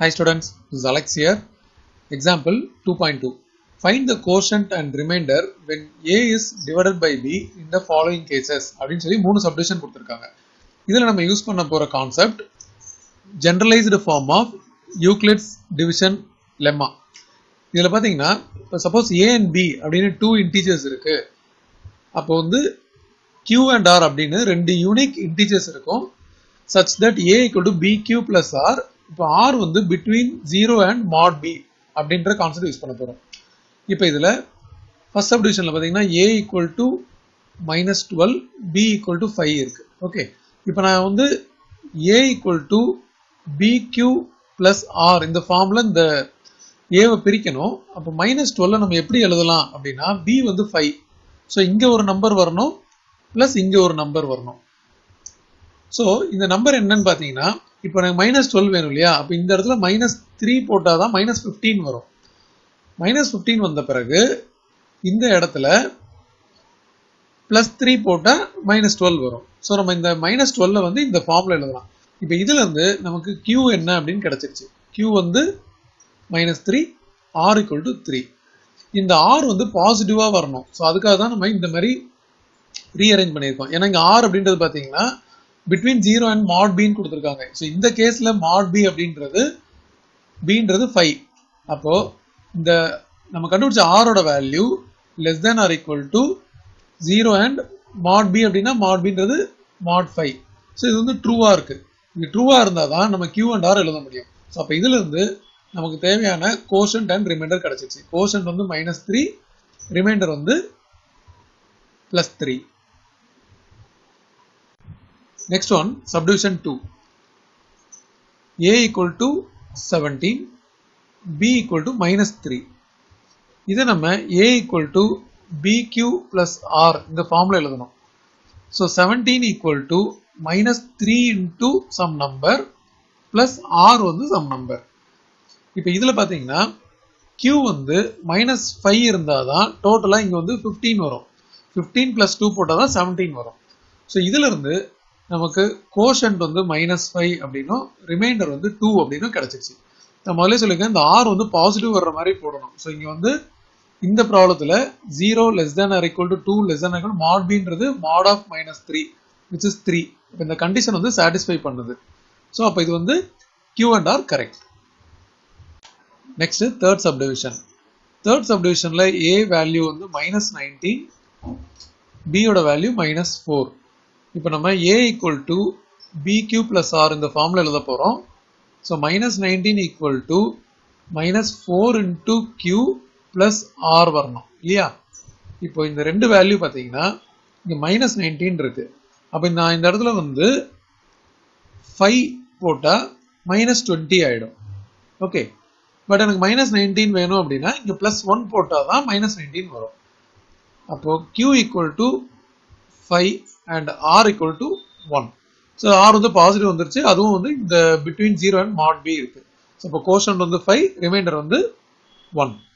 Hi students, this is Alex here. Example 2.2. Find the quotient and remainder when A is divided by B in the following cases அப்படின்னு சொல்லி மூணு submission கொடுத்துருக்காங்க இதில் நம்ம use பண்ண போகிற concept generalised form of Euclid's division lemma இதில் பார்த்தீங்கன்னா இப்போ சப்போஸ் ஏ அண்ட் பி அப்படின்னு டூ இன்டீஜர்ஸ் இருக்கு அப்போ வந்து Q அண்ட் ஆர் அப்படின்னு ரெண்டு யூனிக் இன்டீஜர்ஸ் இருக்கும் such that A equal to B Q plus R இப்போ ஆர் வந்து between zero and mod B அப்படின்ற கான்செப்ட் யூஸ் பண்ண போகிறோம் இப்போ இதில் ஃபர்ஸ்ட் சப் டிவிஷனில் பார்த்தீங்கன்னா A equal to minus twelve B equal to five இருக்கு ஓகே இப்போ நான் வந்து A equal to B Q plus R இந்த ஃபார்மில் இந்த ஏவை பிரிக்கணும் அப்போ மைனஸ் டுவெல்ல நம்ம எப்படி எழுதலாம் அப்படின்னா பி வந்து ஃபைவ் ஸோ இங்கே ஒரு நம்பர் வரணும் ப்ளஸ் இங்கே ஒரு நம்பர் வரணும் ஸோ இந்த நம்பர் என்னன்னு பார்த்தீங்கன்னா இப்போ எனக்கு மைனஸ் டுவெல் வேணும் இல்லையா அப்போ இந்த இடத்துல மைனஸ் த்ரீ போட்டால் தான் மைனஸ் ஃபிஃப்டீன் வரும் மைனஸ் ஃபிஃப்டீன் வந்த பிறகு இந்த இடத்துல ப்ளஸ் த்ரீ போட்டால் மைனஸ் டுவெல் வரும் ஸோ நம்ம இந்த மைனஸ் டுவெல்ல வந்து இந்த ஃபார்மில் எழுதலாம் இப்போ இதுல இருந்து நமக்கு Q என்ன அப்படின்னு கிடைச்சிருச்சு Q வந்து minus three R equal to three இந்த ஆர் வந்து பாசிட்டிவாக வரணும் ஸோ அதுக்காக தான் நம்ம இந்த மாதிரி ரீஅரேஞ்ச் பண்ணியிருக்கோம் ஏன்னா இங்கே ஆர் அப்படின்றது பார்த்தீங்கன்னா பிட்வீன் ஜீரோ அண்ட் மாட் பின்னு கொடுத்துருக்காங்க ஸோ இந்த கேஸில் மாட் பி அப்படின்றது பின்றது ஃபைவ் அப்போ இந்த நம்ம கண்டுபிடிச்ச ஆரோட value less than R equal to zero and mod B அப்படின்னா மாட் பின்றது மாட் ஃபைவ் ஸோ இது வந்து ட்ரூவாக இருக்கு இது ட்ரூவாக இருந்தால் தான் நம்ம கியூ அண்ட் ஆர் எழுத முடியும் ஸோ அப்போ இதுல இருந்து நமக்கு தேவையான கோஷன்ட் அண்ட் ரிமைண்டர் கிடைச்சிருச்சு கோஷன்ட் வந்து மைனஸ் த்ரீ ரிமைண்டர் வந்து plus three next one subdivision two A equal to seventeen B equal to minus three இதை நம்ம A equal to B Q plus R இந்த ஃபார்ம்ல எழுதணும் so seventeen equal to minus three into some number plus R வந்து some number இப்போ இதில் பார்த்தீங்கன்னா Q வந்து மைனஸ் ஃபைவ் இருந்தால் தான் டோட்டலாக இங்கே வந்து ஃபிஃப்டீன் வரும் ஃபிஃப்டீன் ப்ளஸ் டூ போட்டால் தான் செவன்டீன் வரும் ஸோ இதிலிருந்து நமக்கு கோஷன்ட் வந்து மைனஸ் ஃபைவ் அப்படின்னும் ரிமைண்டர் வந்து டூ அப்படின்னும் கிடைச்சிருச்சு நான் முதல்ல சொல்லியிருக்கேன் இந்த ஆர் வந்து பாசிட்டிவ் வர்ற மாதிரி போடணும் ஸோ இங்கே வந்து இந்த ப்ராப்ளத்தில் zero less than R equal to two less than equal mod பின்றது mod of minus three which is three இப்போ இந்த கண்டிஷன் வந்து சாட்டிஸ்ஃபை பண்ணுது ஸோ அப்போ இது வந்து Q and R correct next third subdivision third சப்டிவிஷனில் ஏ வேல்யூ வந்து மைனஸ் நைன்டீன் பியோட வேல்யூ மைனஸ் ஃபோர் இப்போ நம்ம A equal to B Q plus R இந்த ஃபார்மில் எழுத போகிறோம் so minus nineteen equal to minus four into Q plus R வரணும் இல்லையா இப்போ இந்த ரெண்டு வேல்யூ பார்த்தீங்கன்னா இங்கே மைனஸ் நைன்டீன் இருக்கு அப்போ நான் இந்த இடத்துல வந்து ஃபைவ் போட்டால் மைனஸ் டுவெண்ட்டி ஆகிடும் ஓகே பட் எனக்கு மைனஸ் நைன்டீன் வேணும் அப்படின்னா இங்கே ப்ளஸ் ஒன் போட்டால் தான் மைனஸ் நைன்டீன் வரும் அப்போ Q equal to five and R equal to one so R வந்து பாசிட்டிவ் வந்துருச்சு அதுவும் வந்து இந்த between zero and mod B இருக்கு ஸோ இப்போ கோஷன் வந்து ஃபைவ் ரிமைண்டர் வந்து ஒன்